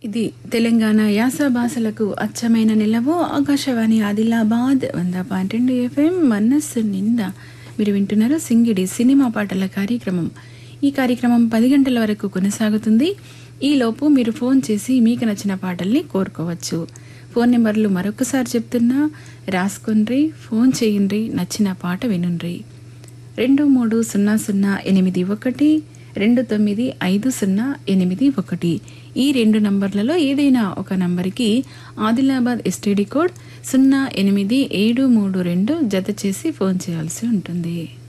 ఇది తెలంగాణ యాస భాషలకు అచ్చమైన నిలవు ఆకాశవాణి ఆదిలాబాద్ వంద పాయింట్ రెండు ఎఫ్ఎం మనస్సు నిండా మీరు వింటున్నారు సింగిడి సినిమా పాటల కార్యక్రమం ఈ కార్యక్రమం పది గంటల వరకు కొనసాగుతుంది ఈలోపు మీరు ఫోన్ చేసి మీకు నచ్చిన పాటల్ని కోరుకోవచ్చు ఫోన్ నెంబర్లు మరొకసారి చెప్తున్నా రాసుకొండ్రి ఫోన్ చేయండి నచ్చిన పాట వినుండ్రి రెండు మూడు సున్నా సున్నా ఎనిమిది ఒకటి రెండు తొమ్మిది ఐదు సున్నా ఎనిమిది ఒకటి ఈ రెండు నంబర్లలో ఏదైనా ఒక నంబర్కి ఆదిలాబాద్ ఎస్టీడీ కోడ్ సున్నా ఎనిమిది ఏడు మూడు రెండు జత చేసి ఫోన్ చేయాల్సి ఉంటుంది